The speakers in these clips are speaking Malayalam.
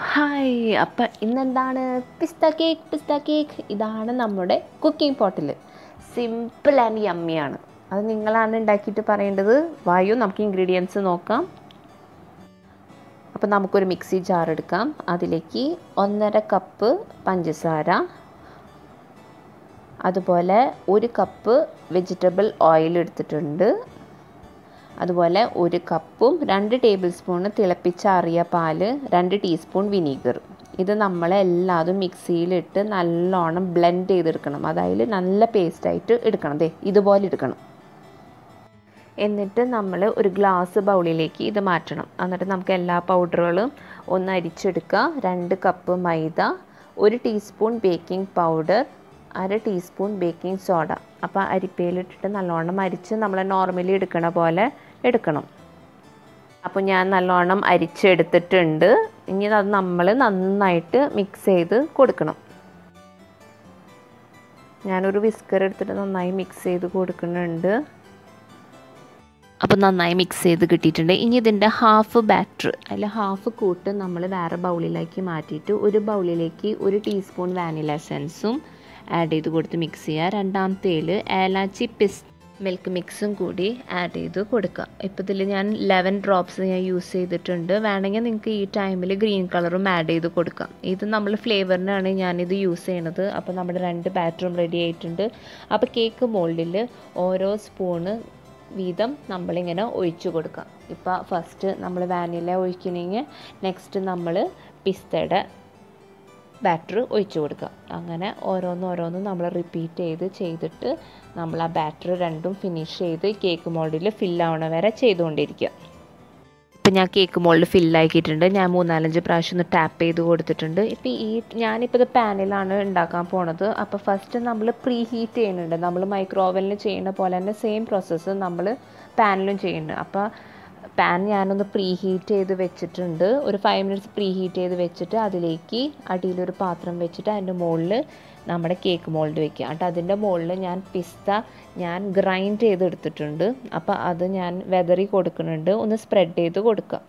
ഹായ് അപ്പം ഇന്നെന്താണ് പിസ്ത കേക്ക് പിസ്ത കേക്ക് ഇതാണ് നമ്മുടെ കുക്കിംഗ് പോട്ടിൽ സിമ്പിൾ ആൻഡ് യമ്മിയാണ് അത് നിങ്ങളാണ് ഉണ്ടാക്കിയിട്ട് പറയേണ്ടത് വായു നമുക്ക് ഇൻഗ്രീഡിയൻസ് നോക്കാം അപ്പം നമുക്കൊരു മിക്സി ജാർ എടുക്കാം അതിലേക്ക് ഒന്നര കപ്പ് പഞ്ചസാര അതുപോലെ ഒരു കപ്പ് വെജിറ്റബിൾ ഓയിൽ എടുത്തിട്ടുണ്ട് അതുപോലെ ഒരു കപ്പും രണ്ട് ടേബിൾ സ്പൂണ് തിളപ്പിച്ചാറിയ പാല് രണ്ട് ടീസ്പൂൺ വിനീഗർ ഇത് നമ്മളെല്ലാതും മിക്സിയിലിട്ട് നല്ലോണം ബ്ലെൻഡ് ചെയ്തെടുക്കണം അതായത് നല്ല പേസ്റ്റായിട്ട് എടുക്കണം ദേ ഇതുപോലെ എടുക്കണം എന്നിട്ട് നമ്മൾ ഒരു ഗ്ലാസ് ബൗളിലേക്ക് ഇത് മാറ്റണം എന്നിട്ട് നമുക്ക് എല്ലാ പൗഡറുകളും ഒന്ന് അരിച്ചെടുക്കുക രണ്ട് കപ്പ് മൈദ ഒരു ടീസ്പൂൺ ബേക്കിംഗ് പൗഡർ അര ടീസ്പൂൺ ബേക്കിംഗ് സോഡ അപ്പോൾ അരിപ്പയിലിട്ടിട്ട് നല്ലോണം അരിച്ച് നമ്മൾ നോർമലി എടുക്കണ പോലെ എടുക്കണം അപ്പോൾ ഞാൻ നല്ലോണം അരിച്ചെടുത്തിട്ടുണ്ട് ഇനി അത് നമ്മൾ നന്നായിട്ട് മിക്സ് ചെയ്ത് കൊടുക്കണം ഞാനൊരു വിസ്കർ എടുത്തിട്ട് നന്നായി മിക്സ് ചെയ്ത് കൊടുക്കുന്നുണ്ട് അപ്പോൾ നന്നായി മിക്സ് ചെയ്ത് കിട്ടിയിട്ടുണ്ട് ഇനി ഇതിൻ്റെ ഹാഫ് ബാറ്റർ അതിൽ ഹാഫ് കൂട്ട് നമ്മൾ വേറെ ബൗളിലേക്ക് മാറ്റിയിട്ട് ഒരു ബൗളിലേക്ക് ഒരു ടീസ്പൂൺ വാനില എസൻസും ആഡ് ചെയ്ത് കൊടുത്ത് മിക്സ് ചെയ്യുക രണ്ടാമത്തേൽ ഏലാച്ചി പിസ് മിൽക്ക് മിക്സും കൂടി ആഡ് ചെയ്ത് കൊടുക്കുക ഇപ്പോൾ ഇതിൽ ഞാൻ ലെവൻ ഡ്രോപ്സ് ഞാൻ യൂസ് ചെയ്തിട്ടുണ്ട് വേണമെങ്കിൽ നിങ്ങൾക്ക് ഈ ടൈമിൽ ഗ്രീൻ കളറും ആഡ് ചെയ്ത് കൊടുക്കാം ഇത് നമ്മൾ ഫ്ലേവറിനാണ് ഞാനിത് യൂസ് ചെയ്യണത് അപ്പോൾ നമ്മുടെ രണ്ട് ബാറ്ററും റെഡി ആയിട്ടുണ്ട് അപ്പോൾ കേക്ക് മോൾഡിൽ ഓരോ സ്പൂണ് വീതം നമ്മളിങ്ങനെ ഒഴിച്ചു കൊടുക്കാം ഇപ്പോൾ ഫസ്റ്റ് നമ്മൾ വാനില ഒഴിക്കണമെങ്കിൽ നെക്സ്റ്റ് നമ്മൾ പിസ്തയുടെ ബാറ്റർ ഒഴിച്ചു കൊടുക്കുക അങ്ങനെ ഓരോന്ന് ഓരോന്ന് നമ്മൾ റിപ്പീറ്റ് ചെയ്ത് ചെയ്തിട്ട് നമ്മൾ ആ ബാറ്റർ രണ്ടും ഫിനിഷ് ചെയ്ത് കേക്ക് മോൾഡിൽ ഫില്ലാവണ വരെ ചെയ്തുകൊണ്ടിരിക്കുക ഇപ്പം ഞാൻ കേക്ക് മോൾഡ് ഫില്ലാക്കിയിട്ടുണ്ട് ഞാൻ മൂന്നാലഞ്ച് പ്രാവശ്യം ഒന്ന് ടാപ്പ് ചെയ്ത് കൊടുത്തിട്ടുണ്ട് ഇപ്പം ഈ ഞാനിപ്പോൾ ഇത് പാനിലാണ് ഉണ്ടാക്കാൻ പോണത് അപ്പോൾ ഫസ്റ്റ് നമ്മൾ പ്രീ ഹീറ്റ് ചെയ്യുന്നുണ്ട് നമ്മൾ മൈക്രോ ഓവനിൽ ചെയ്യുന്ന പോലെ തന്നെ സെയിം പ്രോസസ്സ് നമ്മൾ പാനിലും ചെയ്യുന്നുണ്ട് അപ്പോൾ പാൻ ഞാനൊന്ന് പ്രീ ഹീറ്റ് ചെയ്ത് വെച്ചിട്ടുണ്ട് ഒരു ഫൈവ് മിനിറ്റ്സ് പ്രീ ഹീറ്റ് ചെയ്ത് വെച്ചിട്ട് അതിലേക്ക് അടിയിലൊരു പാത്രം വെച്ചിട്ട് അതിൻ്റെ മുകളിൽ നമ്മുടെ കേക്ക് മോൾഡ് വെക്കുക എന്നിട്ട് അതിൻ്റെ മുകളിൽ ഞാൻ പിസ്ത ഞാൻ ഗ്രൈൻഡ് ചെയ്തെടുത്തിട്ടുണ്ട് അപ്പോൾ അത് ഞാൻ വെതറി കൊടുക്കുന്നുണ്ട് ഒന്ന് സ്പ്രെഡ് ചെയ്ത് കൊടുക്കുക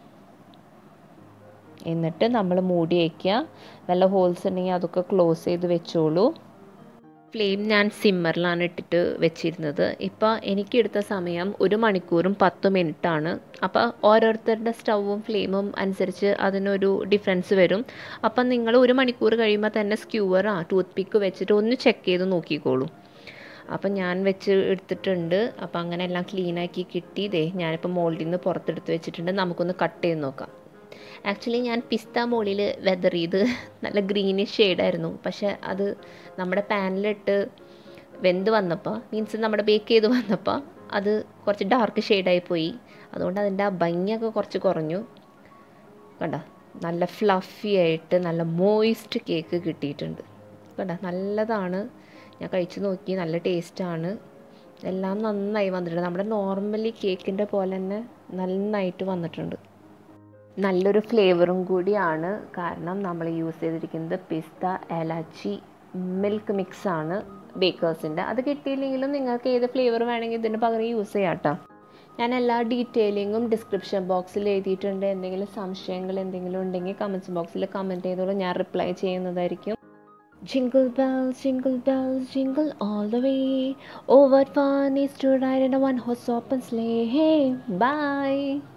എന്നിട്ട് നമ്മൾ മൂടി വയ്ക്കുക വല്ല ഹോൾസ് ഉണ്ടെങ്കിൽ അതൊക്കെ ക്ലോസ് ചെയ്ത് വെച്ചോളൂ ഫ്ലെയിം ഞാൻ സിമ്മറിലാണ് ഇട്ടിട്ട് വെച്ചിരുന്നത് ഇപ്പോൾ എനിക്കെടുത്ത സമയം ഒരു മണിക്കൂറും പത്ത് മിനിറ്റാണ് അപ്പോൾ ഓരോരുത്തരുടെ സ്റ്റൗവും ഫ്ലെയിമും അനുസരിച്ച് അതിനൊരു ഡിഫറൻസ് വരും അപ്പം നിങ്ങൾ ഒരു മണിക്കൂർ കഴിയുമ്പോൾ തന്നെ സ്ക്യൂവർ ആ ടൂത്ത് പിക്ക് വെച്ചിട്ട് ഒന്ന് ചെക്ക് ചെയ്ത് നോക്കിക്കോളൂ അപ്പം ഞാൻ വെച്ച് എടുത്തിട്ടുണ്ട് അപ്പം അങ്ങനെ എല്ലാം ക്ലീനാക്കി കിട്ടി ഇതേ ഞാനിപ്പോൾ മോൾഡിൽ നിന്ന് പുറത്തെടുത്ത് വെച്ചിട്ടുണ്ട് നമുക്കൊന്ന് കട്ട് ചെയ്ത് നോക്കാം ആക്ച്വലി ഞാൻ പിസ്ത മുകളിൽ വെതർ ചെയ്ത് നല്ല ഗ്രീനിഷ് ഷെയ്ഡായിരുന്നു പക്ഷെ അത് നമ്മുടെ പാനിലിട്ട് വെന്ത് വന്നപ്പോൾ മീൻസ് നമ്മുടെ ബേക്ക് ചെയ്ത് വന്നപ്പോൾ അത് കുറച്ച് ഡാർക്ക് ഷെയ്ഡായി പോയി അതുകൊണ്ട് അതിൻ്റെ ആ ഭംഗിയൊക്കെ കുറച്ച് കുറഞ്ഞു കണ്ട നല്ല ഫ്ലഫി ആയിട്ട് നല്ല മോയിസ്റ്റ് കേക്ക് കിട്ടിയിട്ടുണ്ട് കണ്ട നല്ലതാണ് ഞാൻ കഴിച്ച് നോക്കി നല്ല ടേസ്റ്റാണ് എല്ലാം നന്നായി വന്നിട്ടുണ്ട് നമ്മുടെ നോർമലി കേക്കിൻ്റെ പോലെ തന്നെ നന്നായിട്ട് വന്നിട്ടുണ്ട് നല്ലൊരു ഫ്ലേവറും കൂടിയാണ് കാരണം നമ്മൾ യൂസ് ചെയ്തിരിക്കുന്നത് പിസ്ത ഏലാച്ചി മിൽക്ക് മിക്സ് ആണ് ബേക്കേഴ്സിൻ്റെ അത് കിട്ടിയില്ലെങ്കിലും നിങ്ങൾക്ക് ഏത് ഫ്ലേവർ വേണമെങ്കിൽ ഇതിന് പകരം യൂസ് ചെയ്യാം കേട്ടോ ഞാൻ എല്ലാ ഡീറ്റെയിലിങ്ങും ഡിസ്ക്രിപ്ഷൻ ബോക്സിൽ എഴുതിയിട്ടുണ്ട് എന്തെങ്കിലും സംശയങ്ങൾ എന്തെങ്കിലും ഉണ്ടെങ്കിൽ കമൻസ് ബോക്സിൽ കമൻറ്റ് ചെയ്തോളൂ ഞാൻ റിപ്ലൈ ചെയ്യുന്നതായിരിക്കും Jingle bells, jingle bells, jingle all the way. Oh, what fun is to ride in a one horse open sleigh. Hey, bye.